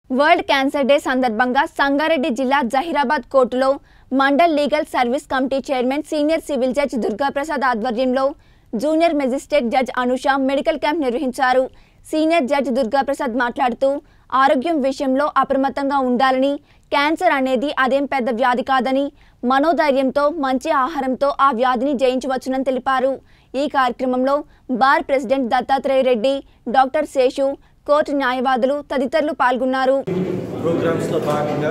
world cancer day సందర్భంగా సంగారెడ్డి జిల్లా జహీరాబాద్ కోర్టులో mandal legal service committee chairman senior civil judge Durgaprasad ఆధ్వర్యంలో junior magistrate judge Anusha medical camp నిర్వహించారు సీనియర్ జడ్జ్ దుర్గాప్రసాద్ మాట్లాడుతూ ఆరోగ్యం విషయంలో అప్రమత్తంగా ఉండాలని క్యాన్సర్ అనేది అదేం పెద్ద వ్యాధి కాదని మనోధైర్యంతో మంచి ఆహారంతో ఆ వ్యాధిని జయించవచ్చునని తెలిపారు ఈ కార్యక్రమంలో bar president Dattatreya Reddy doctor Seshu court న్యాయవాదులు తదితరులు పాల్గొన్నారు ప్రోగ్రామ్స్లో భాగంగా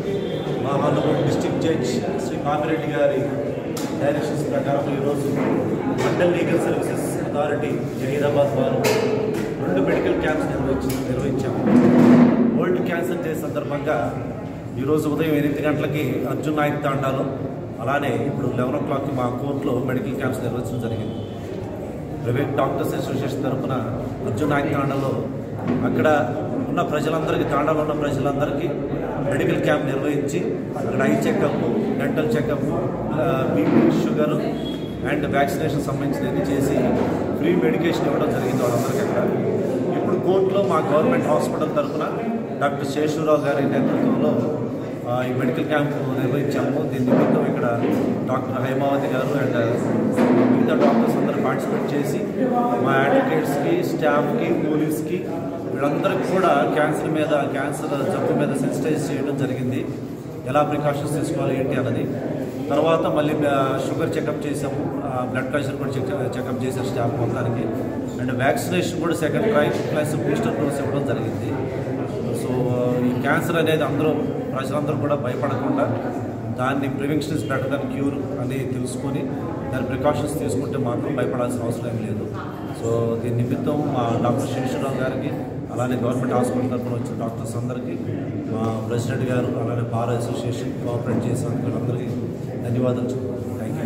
మా honourable district judge Shri Pamireddy గారి డైరెక్షన్స్ ప్రకారం ఈరోజు mandal legal services authority Zaheerabad వారు రెండు మెడికల్ క్యాంప్స్ నిర్వహించి నిర్వహించాము వరల్డ్ క్యాన్సర్ డే సందర్భంగా ఈరోజు ఉదయం ఎనిమిది గంటలకి అర్జున్ నాయక్ తాండాలో అలానే ఇప్పుడు లెవెన్ ఓ క్లాక్కి మా కోర్టులో మెడికల్ క్యాంప్స్ నిర్వహించడం జరిగింది ప్రైవేట్ డాక్టర్స్ అసోసియేషన్ తరఫున అర్జున్ నాయక్ తాండాలో అక్కడ ఉన్న ప్రజలందరికీ తాండాలో ఉన్న ప్రజలందరికీ మెడికల్ క్యాంప్ నిర్వహించి అక్కడ eye checkup dental checkup BP sugar and vaccination సంబంధించినవి చేసి ఫ్రీ మెడికేషన్ ఇవ్వడం జరిగింది వాళ్ళందరికీ అక్కడ ఇప్పుడు కోర్టులో మా గవర్నమెంట్ హాస్పిటల్ తరఫున డాక్టర్ శేషురావు గారి నేతృత్వంలో ఆ, ఈ మెడికల్ క్యాంప్ నిర్వహించాము దీని నిమిత్తం ఇక్కడ డాక్టర్ హైమావతి గారు అండ్ మిగతా డాక్టర్స్ అందరూ పార్టిసిపేట్ చేసి మా అడ్వకేట్స్కి స్టాఫ్కి పోలీస్కి వీళ్ళందరికీ కూడా క్యాన్సర్ మీద క్యాన్సర్ జబ్బు మీద సెన్సిటైజ్ చేయడం జరిగింది ఎలా ప్రికాషన్స్ తీసుకోవాలి ఏంటి అన్నది తర్వాత మళ్ళీ ఆ, షుగర్ చెకప్ చేసాము ఆ, బ్లడ్ ప్రెషర్ కూడా చెక్ చెకప్ చేశారు స్టాఫ్ మొత్తానికి అండ్ వ్యాక్సినేషన్ కూడా second try plus booster dose ఇవ్వడం జరిగింది సో ఈ క్యాన్సర్ అనేది అందరూ ప్రజలందరూ కూడా భయపడకుండా దాన్ని prevention is better than cure అని తెలుసుకొని దాని ప్రికాషన్స్ తీసుకుంటే మాత్రం భయపడాల్సిన అవసరం ఏం లేదు సో దీని నిమిత్తం మా డాక్టర్ శేషరావు గారికి అలానే గవర్నమెంట్ హాస్పిటల్ తరఫున వచ్చిన డాక్టర్స్ అందరికీ మా ప్రెసిడెంట్ గారు అలానే బార్ అసోసియేషన్ కోఆపరేట్ చేసినందుకు వీళ్ళందరికీ ధన్యవాదాలు చెప్తున్నాను thank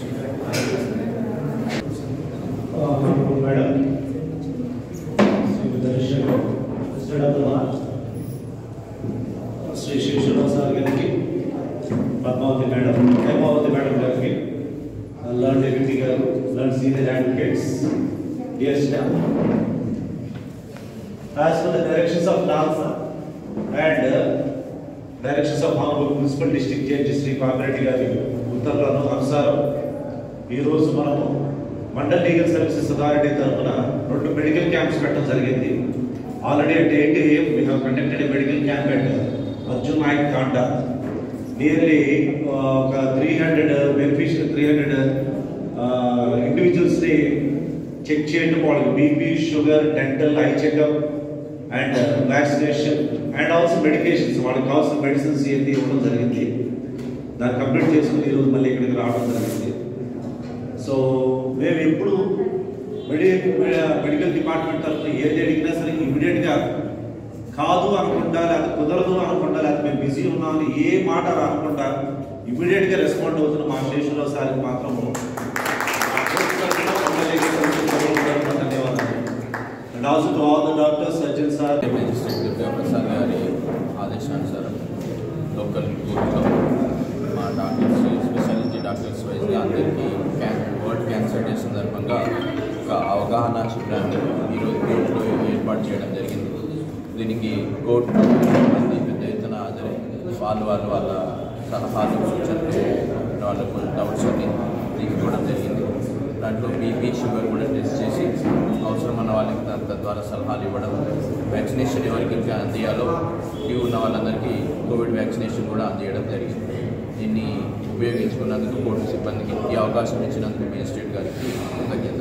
you madam Shri Darshan president of the bar Shri Seshrao sir గారికి పద్మావతి మేడం హేమావతి మేడం గారికి లర్న్ డెప్యూటీ గారు learned senior advocates dear staff As per the directions of NAMSA and uh, directions of Honorable Municipal District Judge Sri Papiretti గారి ఉత్తర్వులను అనుసారం ఈరోజు మనము mandal legal services authority తరఫున రెండు medical camps పెట్టడం జరిగింది already at eight AM we have conducted medical camp at Arjun Nayak Kanda nearly ఒక three hundred beneficial three hundred ఇండివిజువల్స్ని చెక్ చేయడం వాళ్ళకి BP sugar dental eye checkup and vaccination and also medications వాళ్ళకి కావాల్సిన మెడిసిన్స్ ఏంటి ఇవ్వడం జరిగింది దాన్ని కంప్లీట్ చేసుకుని ఈరోజు మళ్ళీ ఇక్కడికి రావడం జరిగింది సో మేము ఎప్పుడు మెడి మెడికల్ డిపార్ట్మెంట్ తరఫున ఏది అడిగినా సరే ఇమీడియట్గా కాదు అనుకుంటా లేకపోతే కుదరదు అనుకుంటా లేకపోతే మేము బిజీ ఉన్నామని ఏ మాట రాకుండా ఇమీడియట్గా రెస్పాండ్ అవుతున్న మా శేషురావు సార్కి మాత్రము and also to all the doctors surgeon sir magistrate Durgaprasad గారి ఆదేశానుసారం లోకల్ కోర్టులో మా డాక్టర్స్ స్పెషాలిటీ డాక్టర్స్ వైజ్గా అందరికీ క్యాన్ వరల్డ్ క్యాన్సర్ డే సందర్భంగా ఒక అవగాహన శిబిరాన్ని ఈరోజు కోర్టులో ఏర్పాటు చేయడం జరిగింది దీనికి కోర్టు మంది పెద్ద ఎత్తున హాజరై వాళ్ళు వాళ్ళు వాళ్ళ సలహాలు సూచనలు వాళ్ళకు డౌట్స్ అన్ని తీసుకోవడం జరిగింది దాంట్లో బీపీ షుగర్ కూడా టెస్ట్ చేసి అవసరమైన వాళ్ళకి దా- తద్వారా సలహాలు ఇవ్వడం వ్యాక్సినేషన్ ఎవరికి ఇంకా అందియాలో క్యూ ఉన్న వాళ్ళందరికీ కోవిడ్ వ్యాక్సినేషన్ కూడా అందియడం జరిగింది దీన్ని ఉపయోగించుకున్నందుకు కోర్టు సిబ్బందికి ఈ అవకాశం ఇచ్చినందుకు మేజిస్ట్రేట్ గారికి కృతజ్ఞత